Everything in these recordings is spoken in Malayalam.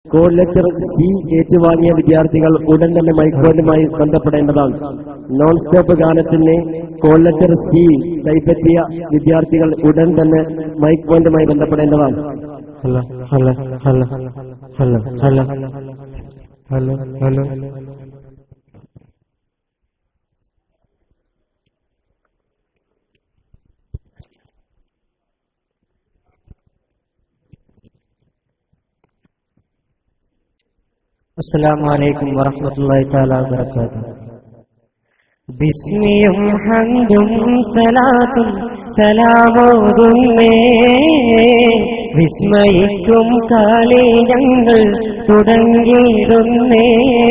കോഡ് ലെക്ചർ സി ഏറ്റുവാങ്ങിയ വിദ്യാർത്ഥികൾ ഉടൻ തന്നെ മൈക്രോനുമായി ബന്ധപ്പെടേണ്ടതാണ് നോൺ സ്റ്റോപ്പ് ഗാനത്തിന് കോഡ് ലെക്ചർ സി കൈപ്പറ്റിയ വിദ്യാർത്ഥികൾ ഉടൻ തന്നെ മൈക്ക് പോയിന്റുമായി ബന്ധപ്പെടേണ്ടതാണ് hello hello hello hello hello hello hello السلام عليكم ورحمة الله تعالى وبركاته ബിസ്മിയും ഹന്തും സലാത്തും സലാമോതുന്നേ വിസ്മയിക്കും കാലേ ഞങ്ങൾ തുടങ്ങിയിരുന്നേ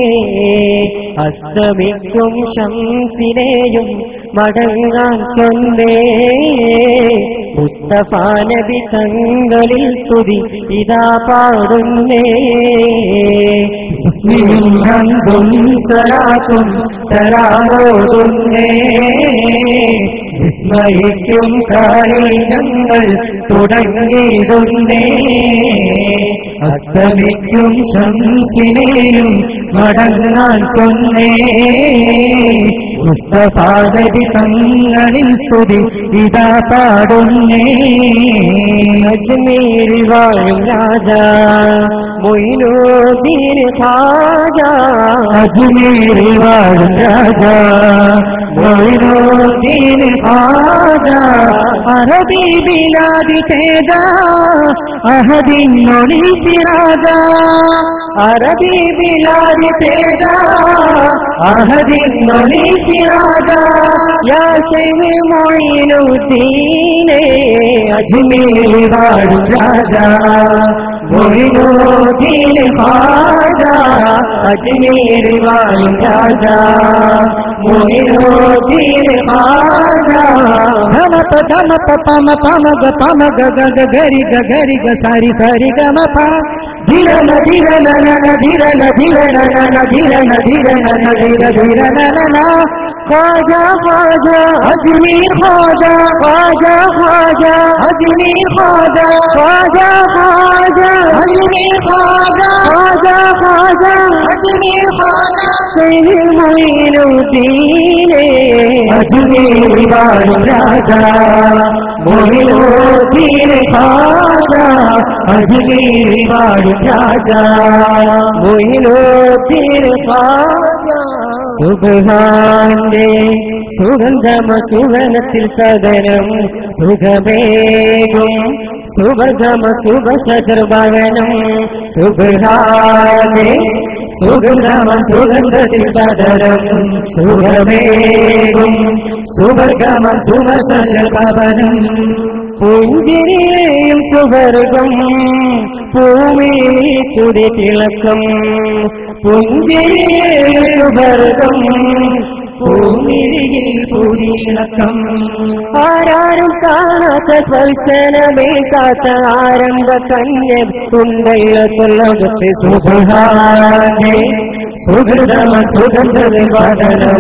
അസ്തമിക്കും ശംസിനെയും മടങ്ങാൻ ചൊന്നേ മുസ്തഫ നബി തങ്ങളിൽ സ്തുതി ഇതാ പാടുന്നേ ബിസ്മിയും ഹംദും സലാത്തും സലാമോതുന്നേ വിസ്മയിക്കും കാര്യങ്ങൾ തുടങ്ങിയിരുന്നേ അസ്തമിക്കും ശംസിനെയും മടങ്ങാൻ ചൊന്നേ മുസ്തഫാദരി തങ്ങളിൽ സ്തുതി ഇതാ പാടുന്നേ അജ്മീരിൽ വാഴും രാജാ മൊയിനോദീൻ ഖാജ അജ്മീരിൽ വാഴും രാജാ മൊയ്നോദ്ദീൻ ഖാജ അറബി ബിലാദി തേജ അഹദിന്നൊളി സിറാജ അറബി ബിലാദി തേജ അഹദിന്നൊളി സിറാജ യാ സൈദ് മൊയിനുദ്ദീനെ അജ്മീരിൽ വാഴും രാജാ മൊയ്നോദ്ദീൻ ഖാജ അജ്മീരിൽ വാഴും രാജാ മൊയ്നോദ്ദീൻ ഖാജ ധമപ ധമപ പമ പമ ഗ പമ ഗ ഗ ഗ ഗരി ഗ ഗരി ഗ സാരി സാരി ഗ മ പ ധിരന ധിരന നന ധിരന ധിരന നന ധിരന ധിരന ന ധിര ധിരന നന ഖാജ ഖാജ അജ്മീർ ഖാജ ഖാജ ഖാജ അജ്മീർ ഖാജ ഖാജ ഖാജ അജ്മീർ ഖാജ ഖാജ ഖാജ അജ്മീർ ഖാജ സൈദ് മൊയിനുദ്ദീനെ അജ്മീർ വാഴും രാജ മൊയിനുദ്ദീൻ ഖാജ അജ്മീർ വാഴും രാജ മൊയിനുദ്ദീൻ ഖാജ സുഖാന്റെ സുഗന്ധമ സുഗനത്തിൽ സദനം സുഖമേകും സുഭഗമ സുഭശർഭവനം സുഖാന്റെ സുഗന്ധമ സുഗന്ധത്തിൽ സദരം സുഖമേകും സുവർഗമ സുഖസലപവനം പുഞ്ചിരിയും സുവർഗം ഭൂമിയിൽ കുടി തിളക്കം പുഞ്ചിരിയും സുവർഗം ഭൂമിയിൽ പുരിളക്കം ആരാരും കാണാത്ത സ്പർശനമേക്കാത്ത ആരംഭ കന്യ ഉണ്ടല്ലോ ചൊല്ലകത്തെ സുഖാനെ സുഹൃതമ സുഗന്ധം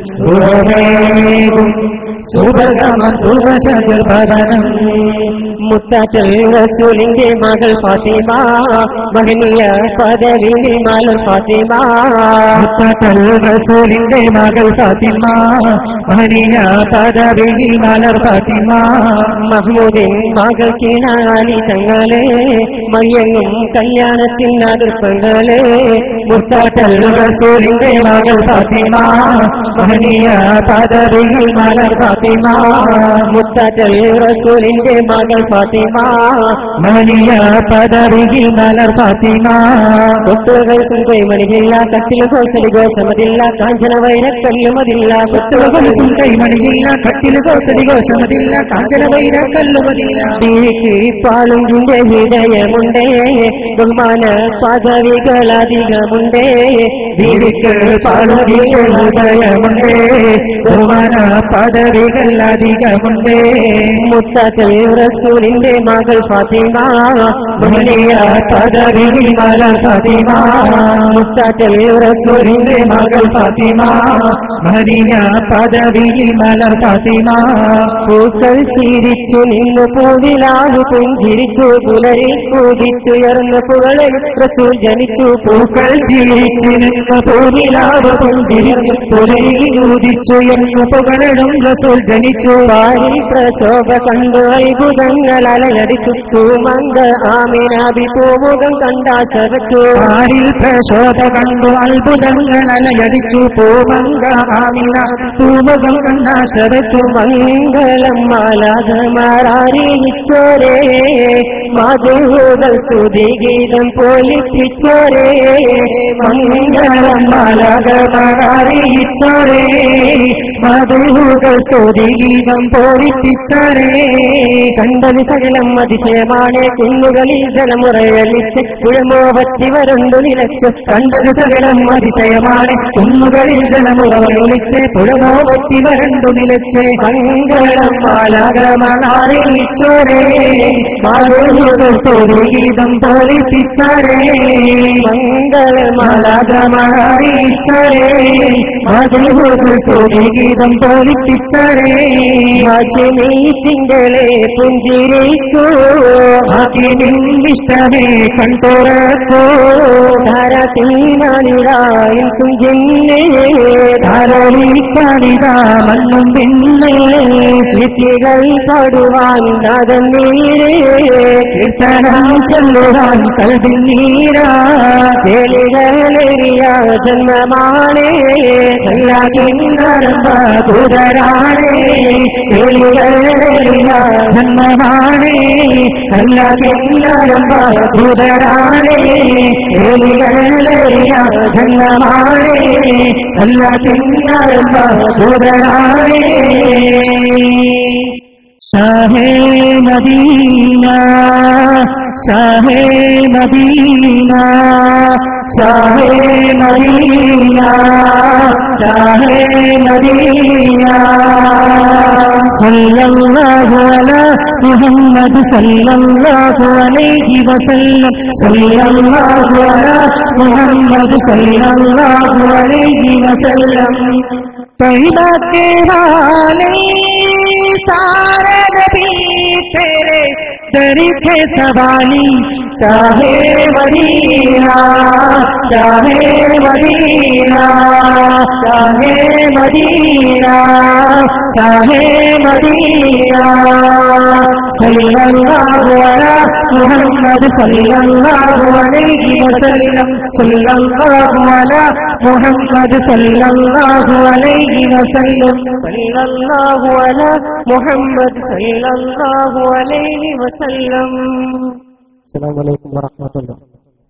സുഖമേകും സുഭഗമ സുഖസജപദനം മുത്താറ്റൽ റസൂലിന്റെ മകൾ ഫാത്തിമ മഹനീയ പദവിന്റെ മകൾ ഫാത്തിമ മുത്തൽ റസൂലിന്റെ മകൾ ഫാത്തിമ മഹനീയ പദവിയിൽ മലർ ഫാത്തിമ മഹ്മൂദിൻ മകൾ കിണാലി തങ്ങളെ മയ്യങ്ങും കല്യാണത്തിൻ അതിർപ്പങ്ങളെ മുത്തൽ റസൂലിന്റെ മകൾ ഫാത്തിമ മഹനീയ പദവിയിൽ മലർ ഫാത്തിമ മുത്താറ്റൽ റസൂലിന്റെ മകൾ ഫാത്തിമ മഹനീയ പദവിയിൽ മലർ ഫാത്തിമ കൊത്തുകൾ കൈമണിയില്ല കട്ടിൽ കോസലി ഗോശമതില്ല കാഞ്ചന വൈരക്കല്ലുമതില്ല കൊത്തുകൾ കൊത്തുകളും കൈമണിയില്ല കട്ടില് കോസടി കോശമതില്ല കാഞ്ചന വൈര കല്ലുമതില്ല ീക്ക് പാളുങ്കിന്റെ ഹൃദയമുണ്ടേ ബഹുമാന പദവികളധികമുണ്ടേ ദീവിക്ക് പാടുവികൾ ഹൃദയമുണ്ടേ ബഹുമാന പദവികൾ അധികമുണ്ടേ മുത്തൽ റസൂൽ റസൂലിന്റെ മകൾ ഫാത്തിമ മുഹലിയ പദവിയിൽ മലർ ഫാത്തിമ മുത്താറ്റൽ റസൂലിന്റെ മകൾ ഫാത്തിമ മരിയ പദവിയിൽ മലർ ഫാത്തിമ പൂക്കൾ ചിരിച്ചു നിന്നു പൂവിലാകു പുഞ്ചിരിച്ചു പുലരിൽ കൂതിച്ചുയർന്നു പുകളിൽ റസൂൽ ജനിച്ചു പൂക്കൾ ചിരിച്ചു നിന്ന് പൂവിലാവ് പുഞ്ചിരിച്ചു പുലരിൽ ഉദിച്ചുയർന്നു പുകളിടും റസൂൽ ജനിച്ചു പാരിൽ പ്രശോഭ കണ്ടു അത്ഭുതങ്ങൾ അലയടിച്ചു തൂമങ്ക ആമിനാബി പൂമുഖം കണ്ടാശരച്ചു ആരിൽ പ്രശോഭ കണ്ടു അത്ഭുതങ്ങൾ അലയടിച്ചു പൂമങ്ക ആമിന പൂമുഖം കണ്ടാശരച്ചു മംഗളം മാലാകമാരാരിച്ചോരേ മധുകൾ സ്തുതിഗീതം പോലിപ്പിച്ചോരേ മംഗളം മാലകമാറിയിച്ചോരേ മധുകൾ സ്തുതിഗീതം പോരിപ്പിച്ചോരേ കണ്ടത് സകലം അതിശയമാണ് കുന്നുകളിൽ ജലമുറയലിച്ച് പുഴമോപത്തി വരണ്ടു നിലച്ചു കണ്ടത് സകലം അതിശയമാണ് കുന്നുകളിൽ ജലമുറവിളിച്ച് പുഴമോ പറ്റി വരണ്ടു നിലച്ച് മംഗളം മാലകമാറിയിച്ചോരേ മധുകൾ സ്തുതിഗീതം പോരിപ്പിച്ചോരേ മംഗളമാലാകമാറിയിച്ചോരേ മധുകൾ സ്തുതിഗീതം പോരിപ്പിച്ചോരേ ഹാഷിമീ തിങ്കളെ പുഞ്ചിരിക്കൂ ഇഷ്ടമേ കൺതുറക്കോ ധാരതീനാളിരായും സുജിന്നേ ധാരളിക്കാണിത മണ്ണും പിന്നെ ഭിത്തികൾ പാടുവാൻ നാദം നീരേ കീർത്തനം ചൊല്ലുവാൻ കൽവിൽ നീരാ കേളികളെറിയ ജന്മമാണേ കുതരാണേ ജന്മമാണേ കുതരാണേ ജന്മമാണേ അല്ല കുതരാണേ ഷാഹേ മദീന ഷാഹേ മദീന ഷാഹേ മദീന ഷാഹേ മദീന സല്ലല്ലാഹു അലാ മുഹമ്മദ് സല്ലല്ലാഹു അലൈഹി വസല്ലം സല്ലല്ലാഹു അലാ മുഹമ്മദ് സല്ലല്ലാഹു അലൈഹി വസല്ലം तैबा के वाले सारे नबी तेरे दर के सवाली चाहे मदीना चाहे मदीना चाहे मदीना चाहे मदीना सल्लल्लाहु अला मुहम्मद सल्लल्लाहु अलैहि वसल्लम सल्लल्लाहु अला मुहम्मद सल्लल्लाहु अलैहि वसल्लम സല്ലല്ലാഹു അല മുഹമ്മദ് സല്ലല്ലാഹു അലൈഹി വസല്ലം അസ്സലാമു അലൈക്കും വറഹ്മത്തുള്ളാഹി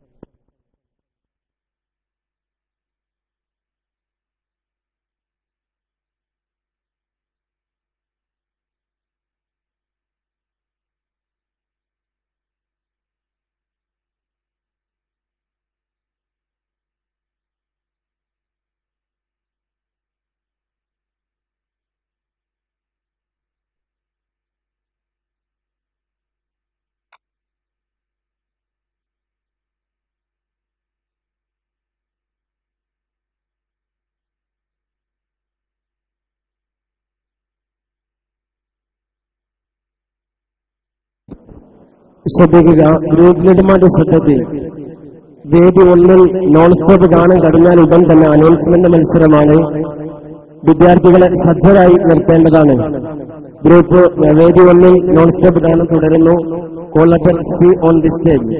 ശ്രദ്ധിക്കുക ഗ്രൂപ്പ് ലീഡർമാരുടെ ശ്രദ്ധത്തിൽ വേദി ഒന്നിൽ നോൺ സ്റ്റോപ്പ് കാണാൻ കഴിഞ്ഞാൽ ഉടൻ തന്നെ അനൗൺസ്മെന്റ് മത്സരമാണ് വിദ്യാർത്ഥികളെ സജ്ജരായി നിർത്തേണ്ടതാണ് ഗ്രൂപ്പ് വേദി ഒന്നിൽ നോൺ സ്റ്റോപ്പ് ഗാനം തുടരുന്നു call letter C on the stage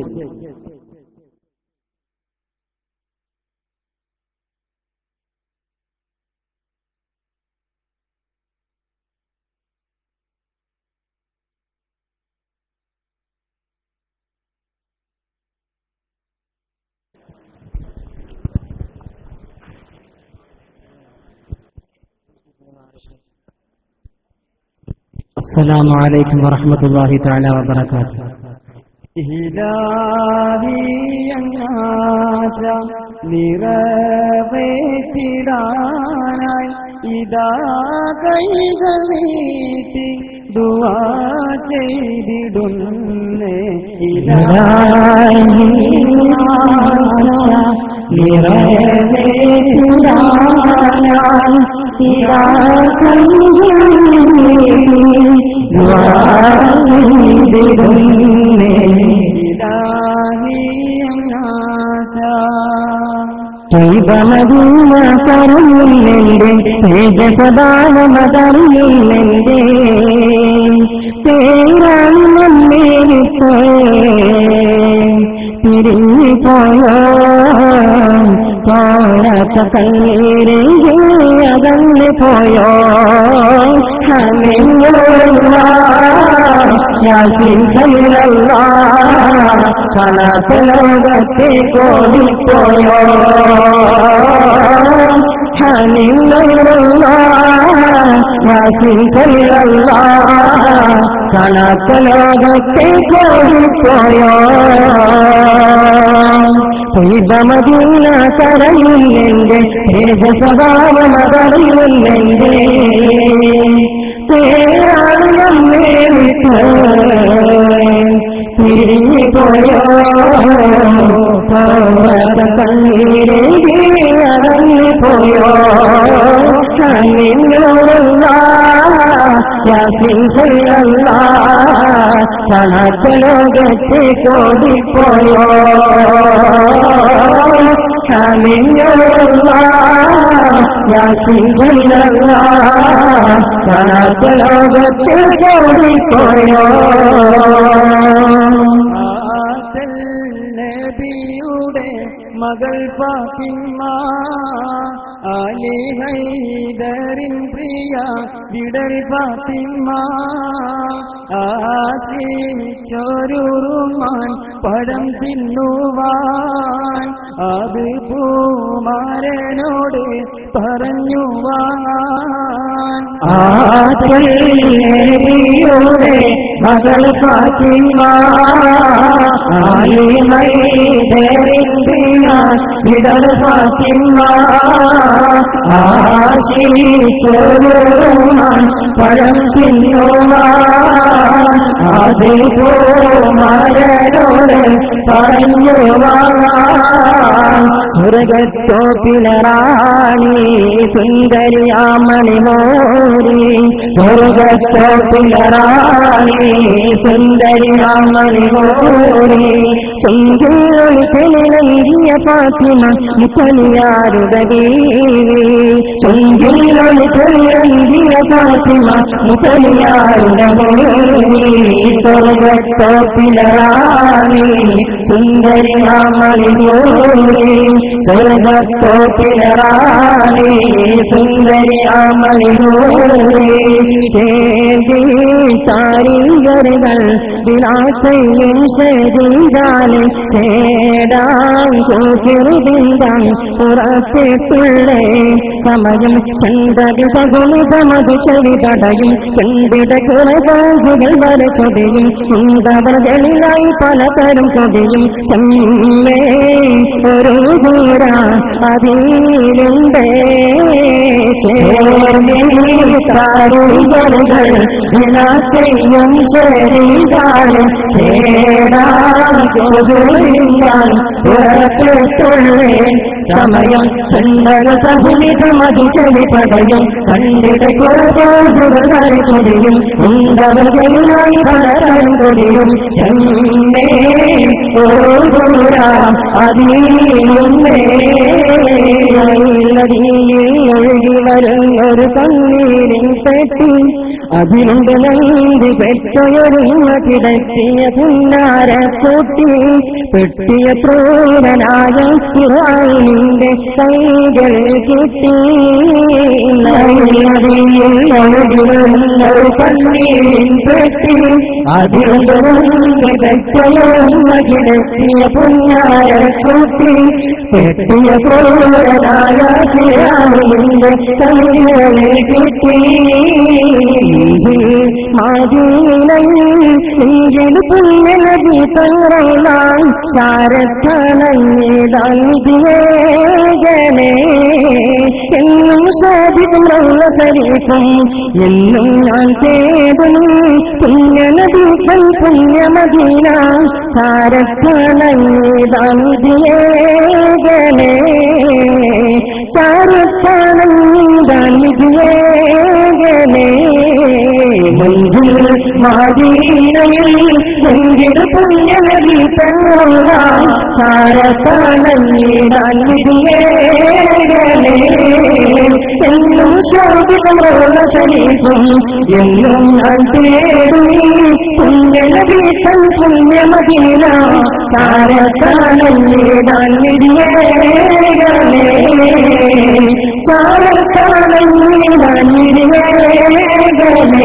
السلام عليكم ورحمة الله تعالى وبركاته നിറവേറ്റിടാനായി ഇതാ കൈകൾ നീട്ടി ദുവാ ചെയ്തിടുന്നേ ഇതാ ദൈവമദീന കരയില്ലെന്റെ തേജസദാനമതറിയില്ലെന്റെ പേരാണ് നമ്മേരിട്ട് പിരിഞ്ഞു പോയോ പോരാത്ത കണ്ണീരെ അകന്നു പോയോ യാസിൻ സല്ലല്ലാ കണക്ക് ലോകത്തെ കോടിപ്പോയോ യാസിൻ സല്ലല്ലാ കണക്ക് ലോകത്തെ കോടിപ്പോയോ മദീന കരയില്ലെന്റെ സ്വഭാവമതറിയില്ലെന്റെ പേരാണ് നമ്മെ വിട്ട് പിരിഞ്ഞു പോയോ കണ്ണീരെ അടങ്ങി പോയോ കണ്ണിനുള്ള യാസിൻ സല്ലല്ല കണക്ക് ലോകത്തെ കോടിപ്പോയോ കണ്ണിനുള്ള യാസിൻ സല്ലല്ല കണക്ക് ലോകത്തെ കോടിപ്പോയോ ആസൽ നബിയുടെ മകൾ ഫാത്തിമ ആലി ഹൈദറിൻ പ്രിയ വിടൽ ഫാത്തിമ ആശിച്ചൊരുമാൻ പഴം തിന്നുവാൻ അത് പൂമാരനോട് പറഞ്ഞു വാൻ ആദിയുടെ മകൾ ഫാത്തിമ ഇടൽ ഫാത്തിമ ആശിച്ചോരുമാൻ പഴം തിന്നുവാൻ അതേ മരനോട് പറഞ്ഞു വാങ്ങാൻ സ്വർഗത്തോപ്പിലറാണി സുന്ദരിയാമണി മോരി സ്വർഗത്തോപ്പിലറാണി സുന്ദരിയാമണി മോരി ചൊങ്കൊളി തെളിയ ഫാത്തിമ മുത്തലിയാരുടെ ദേവി ചൊങ്കൊളി തെളിയ ഫാത്തിമ മുത്തലിയാരുടെ ദേവി സ്വർഗത്തോപ്പിലറാണി സുന്ദരിയാമണി മോരി സ്വർഗത്തോപ്പിലറാണി സുന്ദരിയാമണി മോരി ചേന്തി താരികരുകൾ വിനാശയും ശരീരാലെ ചേടാൻ കൂട്ടിറുതിന്താൻ പുറത്തിട്ടുള്ളേ സമയം ചന്തടി തകുണിതമത് ചെവി തടയും ചെന്തിട കുറവാസുകൾ വരെ ചൊടിയും ഉണ്ടവകളിലായി പലതരം കൊടിയും ചെമ്മേ ഒരു ദൂര അതിലുണ്ടേ ചേർന്നിരുകൾ വിനാശയും ശരീരാണ് ചേടാൻ കൊതുളിന്താൻ പുറത്തിട്ടുള്ളേ സമയം ചണ്ടക സഹുനിതമതി ചെവി പടയും കണ്ടിട കുറവാസുകൾ വരെ കൊടിയും ഉണ്ടവകളിലായി പലതരം കൊടിയും ചെമ്മേ ഒരു ദൂര അതിലുണ്ടേ നദിയിൽ ഒഴുകി വരും ഒരു കണ്ണീരിൻ പെട്ടി അതിലുണ്ട് നന്ദി പെട്ടയൊരുങ്ങ കിടത്തിയ പുന്നാര കൂട്ടി പെട്ടിയ ക്രൂരനായ ഇറായിലിന്റെ കൈകൾ കിട്ടി നദിയിൽ ഒഴുകി വരുന്ന ഒരു കണ്ണീരിൻ പെട്ടി അതിലുണ്ട് നന്ദി പെട്ടയൊരുങ്ങ കിടത്തിയ പുന്നാര കൂട്ടി പെട്ടിയ ക്രൂരനായ ഇറായിലിന്റെ കൈകൾ കിട്ടി മാതീനയിൽ എങ്കിൽ പുണ്യനദി തങ്ങളാൽ ചാരത്തണങ്ങിടാൻ വിധിവേഗനേ എന്നും സാധിക്കും റൗള ശരീഫും എന്നും ഞാൻ തേടുന്നു പുണ്യനദികൾ പുണ്യമദീന ചാരത്തണങ്ങിടാൻ വിധിവേഗനേ ചാരത്തണങ്ങിടാൻ വിധിവേഗനേ മഞ്ജുൽ മാതീനയിൽ എങ്കിൽ പുണ്യനദി തങ്ങളാൽ ചാരത്തണങ്ങിടാൻ വിധിവേഗനേ എന്നും ശോഭിതമുള്ള ശരീരം എന്നും ഞാൻ തേടും പുണ്യനദി തൻ പുണ്യമദീന ചാരത്തണങ്ങിടാൻ വിധിവേഗനേ ചാരത്തണങ്ങിടാൻ വിധിവേഗനേ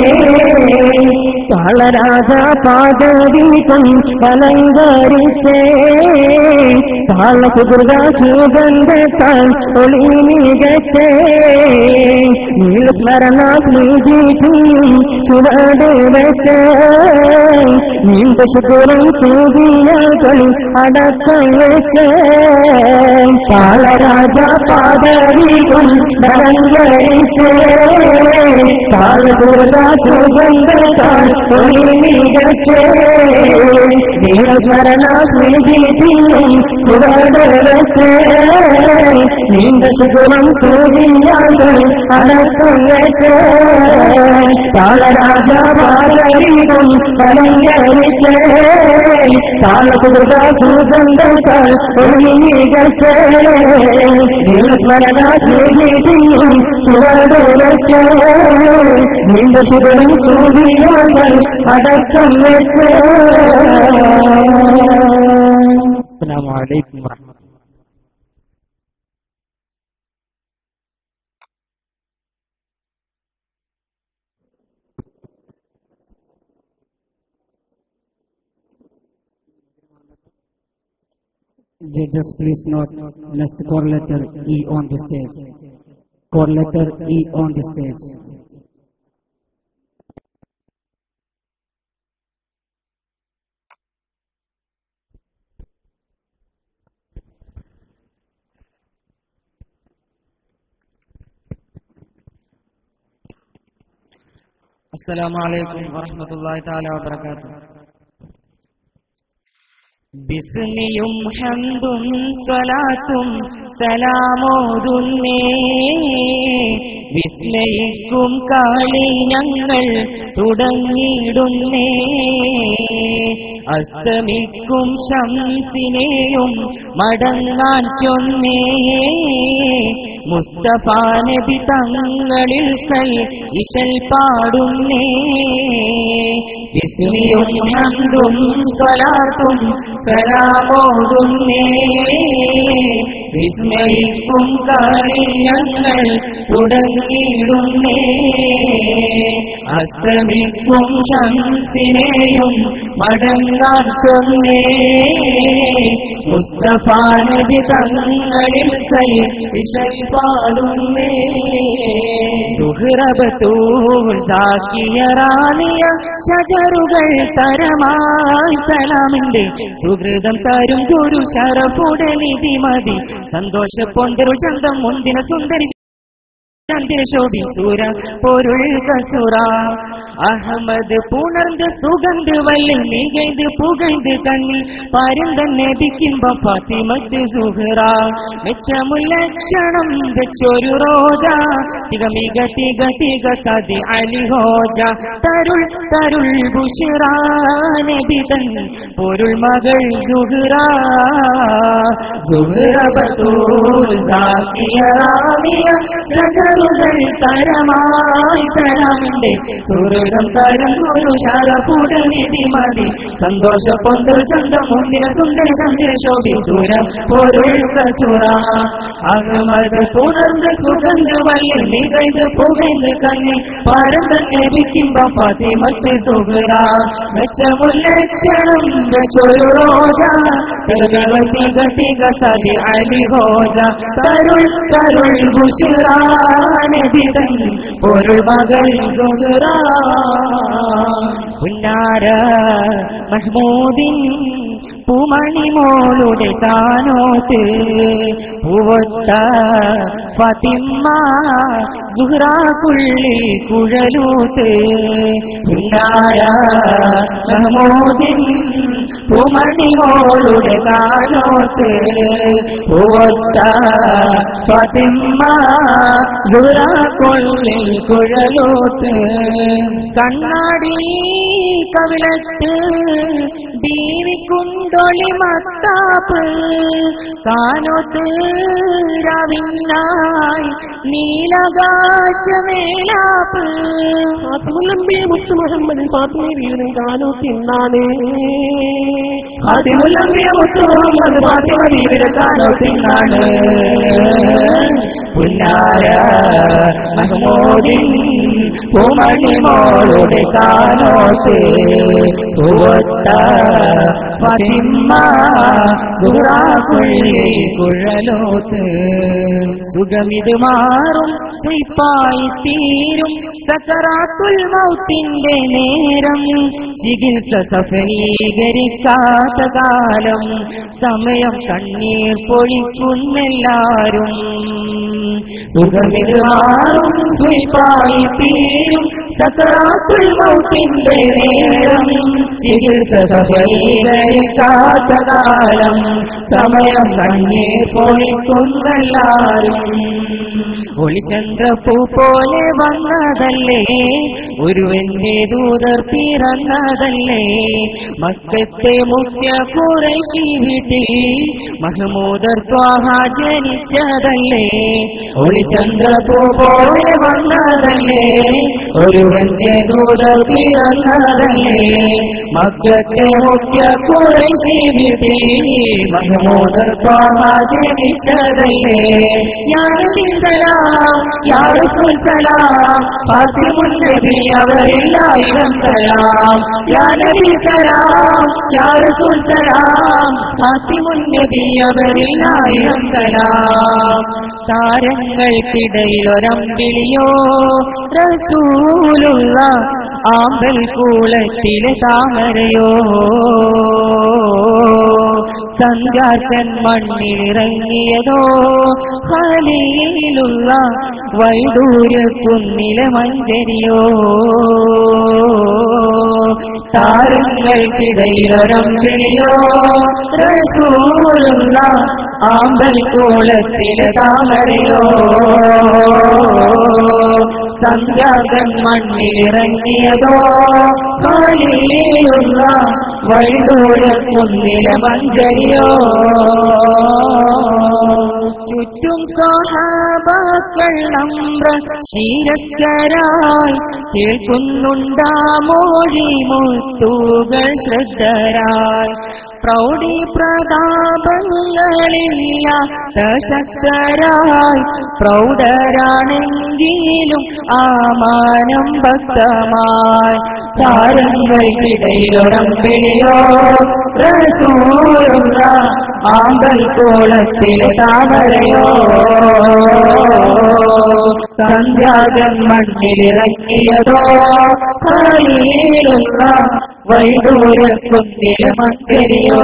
കാളരാജ പാദവീപം കലങ്കരിച്ചേ കാളകുദുർഗ സുഗന്ധത്താൽ ഒളി മികച്ചേ നീലസ്മരണ സ്മൃതിക്കും ചുവട് വെച്ച് നീണ്ട ശുക്രം സൂതിയകൾ അടക്കം വെച്ച് കാളരാജ പാദവീപം കലങ്കരിച്ചേ കാളകുദുർഗ സുഗന്ധത്താൽ ഒളി മികച്ചേ നീലസ്മരണ സ്മൃതിക്കും ചുവട് വെച്ച് നീണ്ട ശുക്രം സൂതിയകൾ അടക്കം വെച്ച് കാളരാജ പാദവീപം കലങ്കരിച്ച് കാളകുദുർഗ സുഗന്ധത്താൽ ഒളി മികച്ചേ നീലസ്മരണ സ്മൃതിക്കും ചുവട് വെച്ച് നീണ്ട ശുക്രം സൂതിയകൾ അടക്കം വെച്ച് السلام عليكم ورحمة الله Judges, please note next core letter E on the stage. Core letter E on the stage. السلام عليكم ورحمة الله تعالى وبركاته ബിസ്മിയും ഹംദും സ്വലാത്തും സലാമോതുന്നേ വിസ്മയിക്കും കാളി ഞങ്ങൾ തുടങ്ങിയിടുന്നേ അസ്തമിക്കും ശംസിനെയും മടങ്ങാൻ ചൊന്നേ മുസ്തഫ നബി തങ്ങളിൽ കൈ ഇശൽ പാടുന്നേ വിസ്മിയും ഹംദും സ്വലാത്തും സലാമോതുന്നേ വിസ്മയിക്കും കാര്യങ്ങൾ തുടങ്ങിയിടുന്നേ അസ്തമിക്കും ശംസിനെയും മടങ്ങാൻ ചൊന്നേ മുസ്തഫ നബി തങ്ങളിൽ കൈ പാടുന്നേ സുഹൃബത്തൂൾ സാക്കിയറാണിയ ഷജറുകൾ തരമായി സലാമിന്റെ സുഹൃതം തരും ഗുരു ശരഫുടനിധി മതി സന്തോഷ പൊന്തരു ചന്തം മുന്തിന സുന്ദരി ചന്ദ്ര ശോഭി സൂര പൊരുൾ കസുറ அகமது புணர்ந்து சுகந்து வல்லி நிகைந்து புகழ்ந்து கண்ணி பருந்தன் நபிக்கின்பம் பாத்திமத்து சுகரா மெச்சமுள்ள ക്ഷണം വെച്ചൊരു റോജ തിക മിക തിക തിക കതി അലി ഹോജ തരുൾ തരുൾ ബുഷിറ നബി തൻ പൊരുൾ മകൾ സുഹറ സുഹറ ബത്തൂൽ ദാക്കിയ റാമിയ ശജറുകൾ തരമായി തരാമിന്റെ സുഹൃതം തരം ഒരു ശാരപൂടൽ നിധി മതി സന്തോഷ പൊന്തൽ ചന്തം മുന്തിര സുന്ദര ചന്ദ്ര ശോഭി സൂര പൊരുൾ കസുറ അകമത് പുണർന്ന് സുഗന്ധ വല്ലി നികഴ്ന്ന് പുകഴ്ന്ന് കണ്ണി പരന്ന് ലഭിക്കുമ്പോ ഫാത്തിമത്ത് സുഹറ മെച്ചമുല്ലക്ഷണം വെച്ചൊരു റോജ തിക തിക തിക സതി അലി ഹോജ തരുൾ തരുൾ ബുഷിറ നബി തൻ പൊരുൾ മകൾ സുഹറ പുന്നാര മഹ്മൂദിൻ പൂമണിമോളുടെ താനോത്ത് പൂവൊത്ത ഫതിമ്മ സുഹ്റാക്കുള്ളി കുഴലൂത്ത് പുന്നാര മഹ്മൂദിൻ പൂമണിമോളുടെ താനോത്ത് പൂവൊത്ത ഫതിമ്മ സുഹ്റാക്കുള്ളി കുഴലൂത്ത് കണ്ണാടി കവിളത്ത് ബീവിക്കുണ്ടൊളി മത്താപ്പ് കാനോത്ത് രവിനായി നീലകാശമേലാപ്പ് ഫാത്തിമുല്ലമ്പി മുത്തു മുഹമ്മദ് ഫാത്തിമ വീരനും കാനോ തിന്നാനേ അതിമുല്ലമ്പിയ മുത്തു മുഹമ്മദ് ഫാത്തിമ ബീവിയുടെ കാനോത്തിനാണ് പുന്നാര മഹമൂദിൻ പൂമണിമോളുടെ കാനോത്ത് പൂവത്ത ഫതിമ്മ സുറാക്കുള്ളി കുഴലോത്ത് സുഖമിത് മാറും സ്വൈപ്പായി തീരും സക്കറാത്തുൽ മൗത്തിന്റെ നേരം ചികിത്സ സഫലീകരിക്കാത്ത കാലം സമയം കണ്ണീർ പൊഴിക്കുന്നെല്ലാരും സുഖമിത് മാറും സ്വൈപ്പായി തീരും സക്കറാത്തുൽ മൗത്തിന്റെ നേരം ചികിത്സ സഫലീകരിക്കാത്ത കാലം സമയം കണ്ണീർ പൊഴിക്കുന്നെല്ലാരും ഒളിചന്ദ്രപ്പൂ പോലെ വന്നതല്ലേ ഒരുവന്റെ ദൂതർ പിറന്നതല്ലേ മക്കത്തെ മുഖ്യ കുറേശി വീട്ടിൽ മഹമൂദർ ത്വാഹ ജനിച്ചതല്ലേ ഒളിചന്ദ്രപ്പൂ പോലെ വന്നതല്ലേ ഒരുവന്റെ ദൂതർ പിറന്നതല്ലേ മക്കത്തെ മുഖ്യ കുറേശി വീട്ടിൽ മഹമൂദർ ത്വാഹ ജനിച്ചതല്ലേ യാരത്തിൽ സലാം യാറസുൽ സലാം ഫാത്തിമുൽ നബി അവരെല്ലായിരം സലാം യാ നബി സലാം യാറസുൽ സലാം ഫാത്തിമുൽ നബി അവരെല്ലായിരം സലാം താരങ്ങൾക്കിടയിൽ ഒരമ്പിളിയോ റസൂലുള്ള ആമ്പൽ കൂളത്തിലെ താമരയോ സഞ്ചാർക്കൻ മണ്ണിലിറങ്ങിയതോ ഖലീലുള്ള വൈദൂര്യ കുന്നിലെ മഞ്ചരിയോ താരങ്ങൾക്കിടയിലൊരമ്പിളിയോ റസൂലുള്ള ആമ്പൽ കൂളത്തിലെ താമരയോ സഞ്ചാർക്കൻ മണ്ണിലിറങ്ങിയതോ ഖലീലുള്ള വൈദൂര്യ കുന്നിലെ മഞ്ചരിയോ ചുറ്റും സഹാബാക്കൾ നമ്ര ശീലക്കരായി കേൾക്കുന്നുണ്ടാ മോഴി മുത്തുകൾ ശ്രദ്ധരായി പ്രൗഢി പ്രതാപങ്ങളില്ല ശക്തരായി പ്രൗഢരാണെങ്കിലും ആമാനം ഭക്തമായി താരങ്ങൾക്കിടയിലൊരമ്പിളിയോ റസൂലുള്ള ആമ്പൽ കോളത്തിലെ താമരയോ സന്ധ്യാജൻ മണ്ണിലിറങ്ങിയതോ ഖലീലുള്ള വൈദൂരക്കുന്നിലെ മഞ്ചരിയോ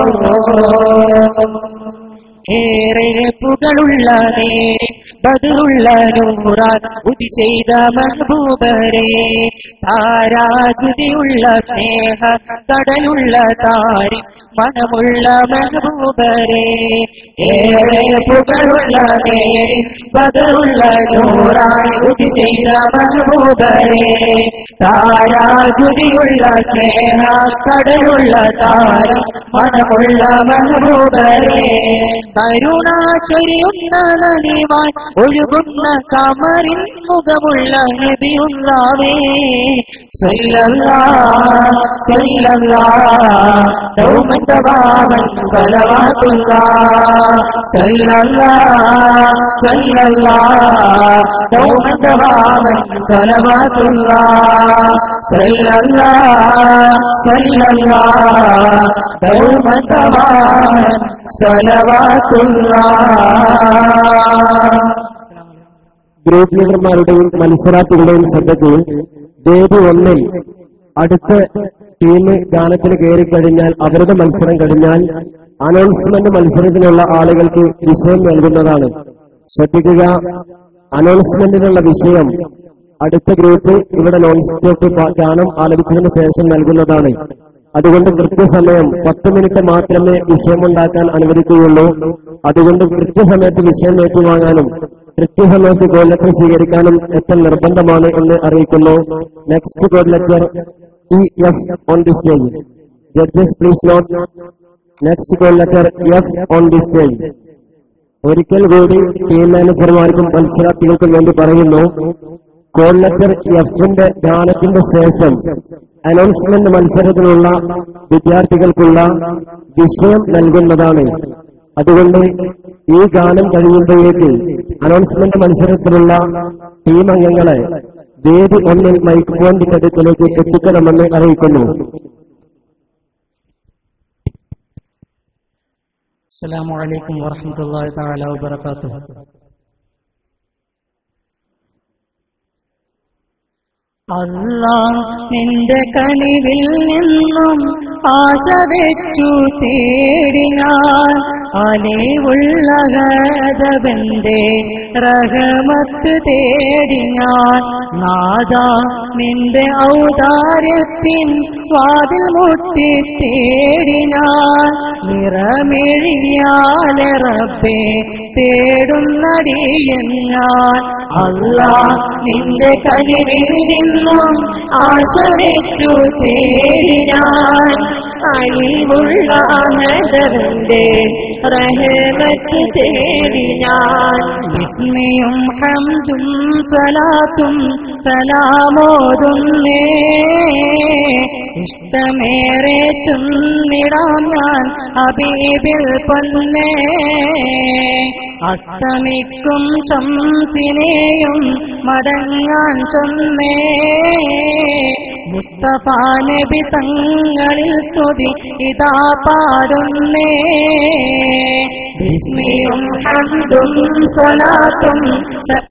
ഏറെ പുകളുള്ള നേരെ ബദലുള്ള നൂറാൻ ഉതി ചെയ്ത മഹബൂബരെ താരാജുതിയുള്ള സ്നേഹ കടലുള്ള താരി മണമുള്ള മഹബൂബരെ ഏറെ പുകളുള്ള നേരെ ബദലുള്ള നൂറാൻ ഉതി ചെയ്ത മഹബൂബരെ താരാജുതിയുള്ള സ്നേഹ കടലുള്ള താരി മണമുള്ള മഹബൂബരെ കരുണ ചൊരിയുന്ന നദിവാൻ ഒഴുകുന്ന കമറിൻ മുഖമുള്ള നബിയുള്ളവേ സല്ലല്ലാ സല്ലല്ലാ ദൗമത ബാബൻ സലവാത്തുല്ലാ സല്ലല്ലാ സല്ലല്ലാ ദൗമത ബാബൻ സലവാത്തുല്ലാ സല്ലല്ലാ സല്ലല്ലാ ദൗമത ബാബൻ സലവാത്തുല്ലാ ഗ്രൂപ്പ് ലീഡർമാരുടെയും മത്സരാർത്ഥികളുടെയും ശ്രദ്ധയ്ക്ക് വേദി ഒന്നിൽ അടുത്ത ടീം ഗാനത്തിന് കയറി കഴിഞ്ഞാൽ അവരുടെ മത്സരം കഴിഞ്ഞാൽ അനൗൺസ്മെന്റ് മത്സരത്തിനുള്ള ആളുകൾക്ക് വിഷയം നൽകുന്നതാണ് ശ്രദ്ധിക്കുക അനൗൺസ്മെന്റിനുള്ള വിഷയം അടുത്ത ഗ്രൂപ്പ് ഇവിടെ നോൺ സ്റ്റോപ്പ് പ- ഗാനം ആലപിച്ചതിന് ശേഷം നൽകുന്നതാണ് അതുകൊണ്ട് കൃത്യസമയം പത്ത് മിനിറ്റ് മാത്രമേ വിഷയമുണ്ടാക്കാൻ അനുവദിക്കുകയുള്ളൂ അതുകൊണ്ട് കൃത്യസമയത്ത് വിഷയം ഏറ്റുവാങ്ങാനും കൃത്യസമയത്ത് കോൾ ലെറ്റർ സ്വീകരിക്കാനും എത്തൽ നിർബന്ധമാണ് എന്ന് അറിയിക്കുന്നു next call letter E F on the stage judges please note next call letter F on the stage ഒരിക്കൽ കൂടി ടീം മാനേജർമാർക്കും മത്സരാർത്ഥികൾക്കും വേണ്ടി പറയുന്നു കോൾ ലെറ്റർ എഫിന്റെ ഗാനത്തിന്റെ ശേഷം അനൗൺസ്മെന്റ് മത്സരത്തിനുള്ള വിദ്യാർത്ഥികൾക്കുള്ള വിഷയം നൽകുന്നതാണ് അതുകൊണ്ട് ഈ ഗാനം കഴിയുമ്പോഴേക്ക് അനൗൺസ്മെന്റ് മത്സരത്തിലുള്ള ടീം അംഗങ്ങളെ വേദി ഒന്നിൽ മൈക്ക് പോയിന്റിന്റെ അടുക്കിലേക്ക് എത്തിക്കണമെന്ന് അറിയിക്കുന്നു السلام عليكم ورحمة الله تعالى وبركاته അല്ലാ നിന്റെ കനിവിൽ നിന്നും ആശ വെച്ചു തേടി ഞാൻ അലിവുള്ളകതവന്റെ റഹമത്ത് തേടി ഞാൻ നാദ നിന്റെ ഔദാര്യത്തിൻ വാതിൽ മുട്ടി തേടി ഞാൻ നിറമെഴിയാലെ റബ്ബേ തേടുന്നടിയൻ ഞാൻ അല്ലാ നിന്റെ കനിവിൽ നിന്നും ആശ വെച്ചു തേടി ഞാൻ അലിവുള്ള അനന്തവന്റെ റഹമത്ത് തേടി ഞാൻ വിസ്മയും ഹംദും സലാത്തും സലാമോതുന്നേ ഇഷ്ടമേറെ ചുന്നിടാം ഞാൻ അബീബിൽ പൊന്നേ അസ്തമിക്കും ശംസിനെയും മടങ്ങാൻ ചൊന്നേ മുസ്തഫ നബി തങ്ങളിൽ സ്തുതി ഇതാ പാടുന്നേ ബിസ്മിയും ഹംദും സ്വലാത്തും സ-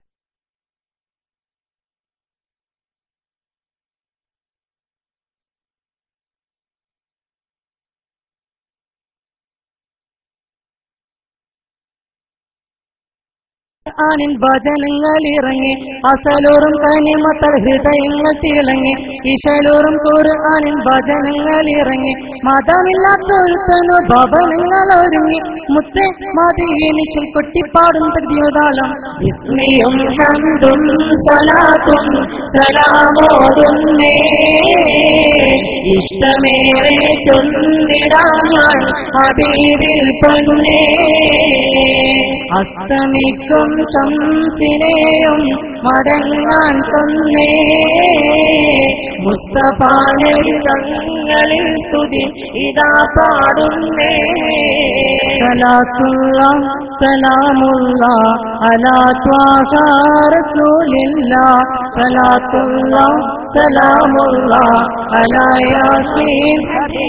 ആനിൻ ഭജനങ്ങൾ ഇറങ്ങി അസലൂറും കനിമത്തൽ ഹൃദയങ്ങൾ തിളങ്ങി ഇശലൂറും ഖുർആനിൻ ഭജനങ്ങൾ ഇറങ്ങി മതമില്ലാത്തൊരുത്തനു ഭവനങ്ങൾ ഒരുങ്ങി മുത്തേ മതിയെനിച്ചിൽ കൊട്ടിപ്പാടും പ്രതിയോതാളം വിസ്മയും ഹംദും സലാത്തും സലാമോതുന്നേ ഇഷ്ടമേറെ ചൊന്നിടാൻ ഞാൻ ഹബീബിൽ പൊന്നേ അസ്തമിക്കും ശംസിനെയും മടങ്ങാൻ തന്നേ മുസ്തഫാനെ തങ്ങളിൽ സ്തുതി ഇതാ പാടുന്നേ സലാത്തുള്ള സലാമുള്ള അലാ ത്വാഹ റസൂലില്ല സലാത്തുള്ള സലാമുള്ള അലാ യാസീൻ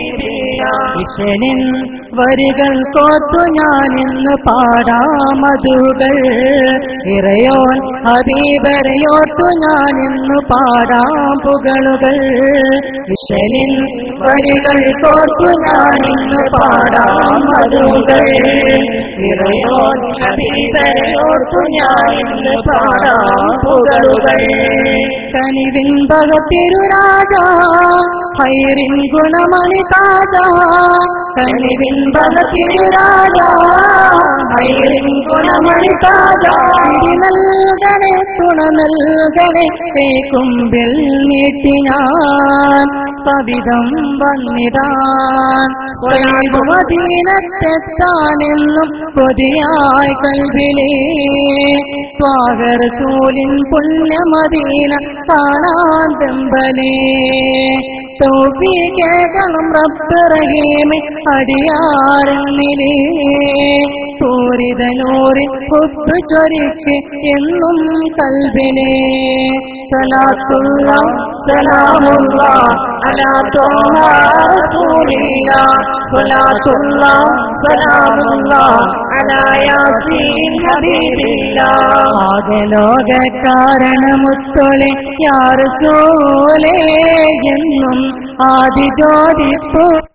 ഇശനിൻ വരികൾ കോർത്തു ഞാൻ ഇന്ന് പാടാമതുകൾ ഇറയോൻ ഹബീബരയോർത്തു ഞാൻ ഇന്ന് പാടാം പുകളുകൾ ഇശനിൻ വരികൾ കോർത്തു ഞാൻ ഇന്ന് പാടാം മധുകൾ ഇറയോൻ ഹബീബരയോർത്തു ഞാൻ ഇന്ന് പാടാം പുകളുകൾ കനിവിൻ ഭഗത്തിരുരാജ ഹൈറിൻ ഗുണമണി താജ കനിവിൻ ഭഗത്തിരുരാജ ഹൈറിൻ ഗുണമണി താജ ഇടി നൽകണേ തുണ നൽകണേ കുമ്പിൽ നീട്ടി ഞാൻ സവിധം വന്നിടാൻ സ്വയമദീനത്തെത്താനെന്നും കൊതിയായി കൽവിലേ സ്വാഗരസൂലിൻ പുണ്യമദീന കാണാൻ തെമ്പലേ തോപ്പി കേൾക്കണം റബ്ബ് റഹീമെ അടിയാറെന്നിലേ പൂരിതനൂറിൽ ഒത്തു ചൊരിക്ക് എന്നും കൽവിനെ സലാത്തുള്ള സലാമുള്ള അലാ തോഹ റസൂലില്ല സലാത്തുള്ള സലാമുള്ള على ياسين حبيب الله ആകലോക കാരണമുത്തൊളെ യാറസോലേ എന്നും ആദിജ്യോതിപ്പൂ